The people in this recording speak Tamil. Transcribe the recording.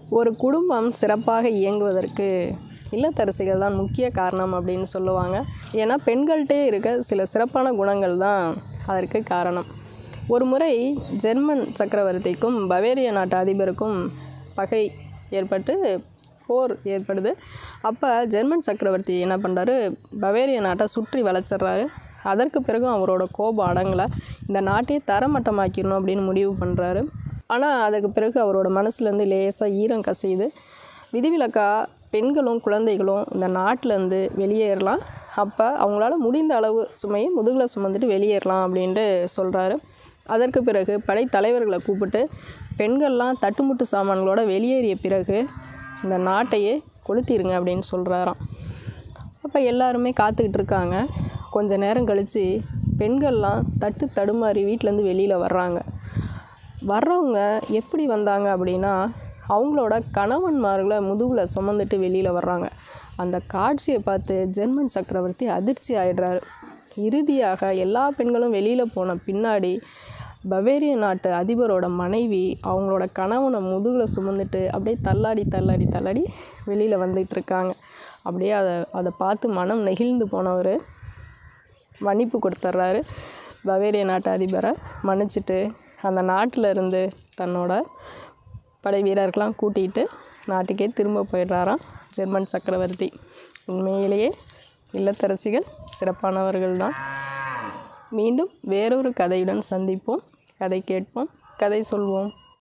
ஒரு குடும்பம் சிறப்பாக இயங்குவதற்கு இல்லத்தரசிகள் தான் முக்கிய காரணம் அப்படின்னு சொல்லுவாங்க ஏன்னா பெண்கள்கிட்டே இருக்க சில சிறப்பான குணங்கள் தான் அதற்கு காரணம் ஒரு முறை ஜெர்மன் சக்கரவர்த்திக்கும் பவேரிய நாட்டு அதிபருக்கும் பகை ஏற்பட்டு போர் ஏற்படுது அப்போ ஜெர்மன் சக்கரவர்த்தி என்ன பண்ணுறாரு பவேரிய நாட்டை சுற்றி வளைச்சிட்றாரு அதற்கு பிறகும் அவரோட கோபம் அடங்கலை இந்த நாட்டையே தரமட்டமாக்கிடணும் அப்படின்னு முடிவு பண்ணுறாரு ஆனால் அதுக்கு பிறகு அவரோட மனசுலேருந்து லேசாக ஈரம் கசியுது விதிவிலக்கா பெண்களும் குழந்தைகளும் இந்த நாட்டிலேருந்து வெளியேறலாம் அப்போ அவங்களால முடிந்த அளவு சுமையை முதுகில் சுமந்துட்டு வெளியேறலாம் அப்படின்ட்டு சொல்கிறாரு அதற்கு பிறகு படைத்தலைவர்களை கூப்பிட்டு பெண்கள்லாம் தட்டுமுட்டு சாமான்களோட வெளியேறிய பிறகு இந்த நாட்டையே கொளுத்திருங்க அப்படின்னு சொல்கிறாராம் அப்போ எல்லாருமே காத்துக்கிட்டு இருக்காங்க கொஞ்ச நேரம் கழித்து பெண்கள்லாம் தட்டு தடுமாறி வீட்டிலேருந்து வெளியில் வர்றாங்க வர்றவங்க எப்படி வந்தாங்க அப்படின்னா அவங்களோட கணவன்மார்களை முதுகில் சுமந்துட்டு வெளியில் வர்றாங்க அந்த காட்சியை பார்த்து ஜெர்மன் சக்கரவர்த்தி அதிர்ச்சி ஆயிடுறாரு இறுதியாக எல்லா பெண்களும் வெளியில் போன பின்னாடி பவேரிய நாட்டு அதிபரோட மனைவி அவங்களோட கணவனை முதுகில் சுமந்துட்டு அப்படியே தள்ளாடி தள்ளாடி தள்ளாடி வெளியில் வந்துட்டு இருக்காங்க அப்படியே அதை அதை பார்த்து மனம் நெகிழ்ந்து போனவர் மன்னிப்பு கொடுத்துட்றாரு பவேரிய நாட்டு அதிபரை மன்னிச்சிட்டு அந்த நாட்டில் இருந்து தன்னோட படை வீரர்கள்லாம் கூட்டிகிட்டு நாட்டுக்கே திரும்ப போயிடுறாராம் ஜெர்மன் சக்கரவர்த்தி உண்மையிலேயே இல்லத்தரசிகள் சிறப்பானவர்கள் தான் மீண்டும் வேறொரு கதையுடன் சந்திப்போம் கதை கேட்போம் கதை சொல்வோம்